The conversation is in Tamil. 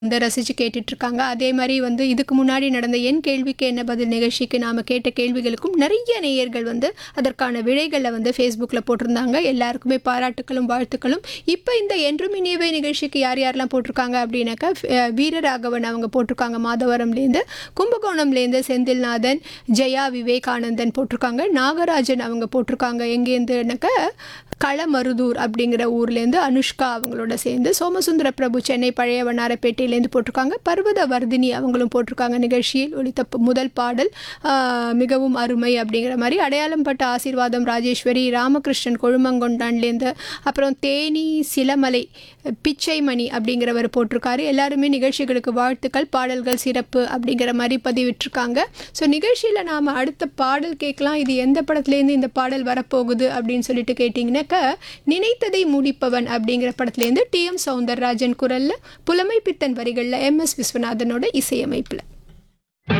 வந்து ரசித்து கேட்டுட்ருக்காங்க அதே மாதிரி வந்து இதுக்கு முன்னாடி நடந்த என் கேள்விக்கு என்ன பதில் நிகழ்ச்சிக்கு நாம் கேட்ட கேள்விகளுக்கும் நிறைய நேயர்கள் வந்து அதற்கான விடைகளை வந்து ஃபேஸ்புக்கில் போட்டிருந்தாங்க எல்லாருக்குமே பாராட்டுக்களும் வாழ்த்துக்களும் இப்போ இந்த என்றும் இனியவை நிகழ்ச்சிக்கு யார் யாரெல்லாம் போட்டிருக்காங்க அப்படின்னாக்கா அஹ், வீரராகவன் அவங்க போட்டிருக்காங்க மாதவரம்லேருந்து கும்பகோணம்லேருந்து செந்தில்நாதன் ஜெயா விவேகானந்தன் போட்டிருக்காங்க நாகராஜன் அவங்க போட்டிருக்காங்க எங்கேருந்துனாக்கா களமருதூர் அப்படிங்கிற ஊர்லேருந்து அனுஷ்கா அவங்களோட சேர்ந்து சோமசுந்தர பிரபு சென்னை பழைய வண்ணாரப்பேட்டையிலேருந்து போட்டிருக்காங்க பர்வத வர்தினி அவங்களும் போட்டிருக்காங்க நிகழ்ச்சியில் ஒலித்த ப- முதல் பாடல் ஆஹ், மிகவும் அருமை அப்படிங்கிற மாதிரி அடையாளம் பட்ட ஆசீர்வாதம் ராஜேஸ்வரி ராமகிருஷ்ணன் கொழுமங்கொண்டான்லேருந்து அப்புறம் தேனி சிலமலை பிச்சைமணி அப்படிங்கிறவர் போட்டிருக்காரு எல்லாருமே நிகழ்ச்சிகளுக்கு வாழ்த்துக்கள் பாடல்கள் சிறப்பு அப்படிங்கிற மாதிரி பதிவிட்டிருக்காங்க ஸோ நிகழ்ச்சியில் நாம் அடுத்த பாடல் கேட்கலாம் இது எந்த படத்துலேருந்து இந்த பாடல் வரப்போகுது அப்படின்னு சொல்லிட்டு கேட்டிங்கனாக்கா நினைத்ததை முடிப்பவன் அப்படிங்கிற படத்துலேருந்து டி எம் சௌந்தரராஜன் குரலில் புலமை பித்தன் வரிகளில் எம் எஸ் விஸ்வநாதனோட இசையமைப்பில்